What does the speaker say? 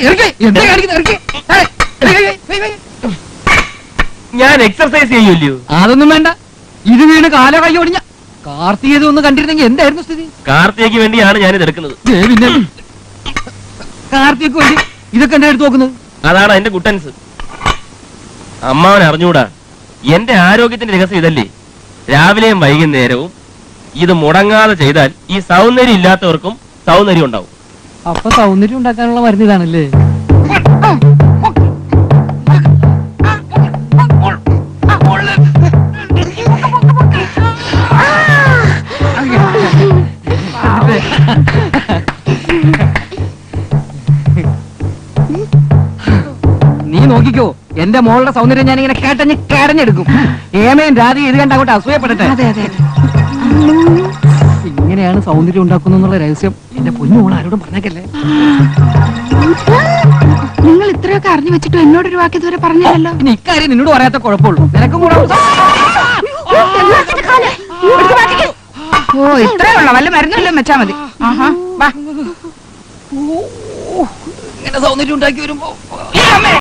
ഇറക്കി എന്താ കാണിക്കുന്നത് ഇറക്കി ഏയ്, ഏയ്, ഏയ്, ഏയ്, ഏയ്. ഞാൻ എക്സർസൈസ് ചെയ്യൂല്ലയോ അതൊന്നും വേണ്ട ഇത് വീണ് കാലോ കൈ ഒടിഞ്ഞ കാർത്തികത ഒന്ന് കണ്ടിരുന്നെങ്കിൽ എന്തായിരുന്നു സ്ഥിതി കാർത്തികയ്ക്ക് വേണ്ടിയാണ് ഞാനിത് എടുക്കുന്നത് ദേ പിന്നെ കാർത്തികക്ക് വേണ്ടി ഇതൊക്കെ എന്താ എടുത്ത് നോക്കുന്നത് അതാണ് എന്റെ കുട്ടൻസ് അമ്മാവൻ അറിഞ്ഞൂടാ എന്റെ ആരോഗ്യത്തിന്റെ രഹസ്യം ഇതല്ലേ രാവിലെയും വൈകുന്നേരവും ഇത് മുടങ്ങാതെ ചെയ്താൽ ഈ സൗന്ദര്യം ഇല്ലാത്തവർക്കും സൗന്ദര്യം ഉണ്ടാവും അപ്പൊ സൗന്ദര്യം ഉണ്ടാക്കാനുള്ള മരുന്ന് ഇതാണല്ലേ നീ നോക്കിക്കോ എന്റെ മോളുടെ സൗന്ദര്യം ഞാൻ ഇങ്ങനെ കേട്ടഞ്ഞ് കേടഞ്ഞെടുക്കും ഏമയും രാധയും ഇത് കണ്ട അങ്ങോട്ട് അസൂയപ്പെടട്ടെ അതെ അതെ അതെ ഇങ്ങനെയാണ് സൗന്ദര്യം ഉണ്ടാക്കുന്നു എന്നുള്ള രഹസ്യം എന്റെ പൊന്നു മോൾ ആരോടും പറഞ്ഞേക്കല്ലേ നിങ്ങൾ ഇത്രയൊക്കെ അറിഞ്ഞു വെച്ചിട്ടും എന്നോടൊരു വാക്ക് ഇതുവരെ പറഞ്ഞില്ലല്ലോ പിന്നെ ഇക്കാര്യം നിന്നോട് പറയാത്ത കുഴപ്പമുള്ളൂ നിനക്കും കൂടെ ഓ ഇത്രേ ഉള്ള വല്ല മരുന്നല്ലോ വെച്ചാ മതി ആഹാ വാ ഇങ്ങനെ സൗന്ദര്യം ഉണ്ടാക്കി വരുമ്പോ